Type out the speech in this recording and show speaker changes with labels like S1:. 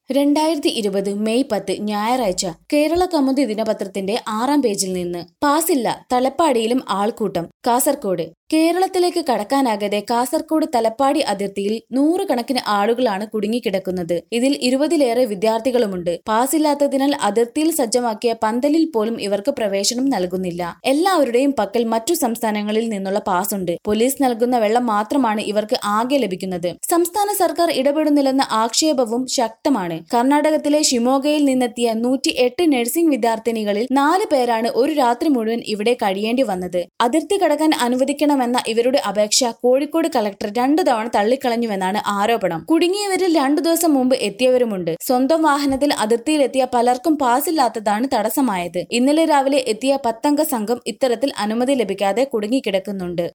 S1: രണ്ടായിരത്തി ഇരുപത് മെയ് പത്ത് ഞായറാഴ്ച കേരള കൗമുദി ദിനപത്രത്തിന്റെ ആറാം പേജിൽ നിന്ന് പാസില്ല തലപ്പാടിയിലും ആൾക്കൂട്ടം കാസർകോട് കേരളത്തിലേക്ക് കടക്കാനാകാതെ കാസർകോട് തലപ്പാടി അതിർത്തിയിൽ നൂറുകണക്കിന് ആളുകളാണ് കുടുങ്ങിക്കിടക്കുന്നത് ഇതിൽ ഇരുപതിലേറെ വിദ്യാർത്ഥികളുമുണ്ട് പാസില്ലാത്തതിനാൽ അതിർത്തിയിൽ സജ്ജമാക്കിയ പന്തലിൽ പോലും ഇവർക്ക് പ്രവേശനം നൽകുന്നില്ല എല്ലാവരുടെയും പക്കൽ മറ്റു സംസ്ഥാനങ്ങളിൽ നിന്നുള്ള പാസുണ്ട് പോലീസ് നൽകുന്ന വെള്ളം മാത്രമാണ് ഇവർക്ക് ആകെ ലഭിക്കുന്നത് സംസ്ഥാന സർക്കാർ ഇടപെടുന്നില്ലെന്ന ആക്ഷേപവും ശക്തമാണ് കർണാടകത്തിലെ ഷിമോഗയിൽ നിന്നെത്തിയ നൂറ്റി എട്ട് നഴ്സിംഗ് വിദ്യാർത്ഥിനികളിൽ നാല് പേരാണ് ഒരു രാത്രി മുഴുവൻ ഇവിടെ കഴിയേണ്ടി വന്നത് അതിർത്തി കടക്കാൻ അനുവദിക്കണമെന്ന ഇവരുടെ അപേക്ഷ കോഴിക്കോട് കളക്ടർ രണ്ടു തവണ തള്ളിക്കളഞ്ഞുവെന്നാണ് ആരോപണം കുടുങ്ങിയവരിൽ രണ്ടു ദിവസം മുമ്പ് എത്തിയവരുമുണ്ട് സ്വന്തം വാഹനത്തിൽ അതിർത്തിയിലെത്തിയ പലർക്കും പാസില്ലാത്തതാണ് തടസ്സമായത് ഇന്നലെ രാവിലെ എത്തിയ പത്തംഗ സംഘം ഇത്തരത്തിൽ അനുമതി ലഭിക്കാതെ കുടുങ്ങിക്കിടക്കുന്നുണ്ട്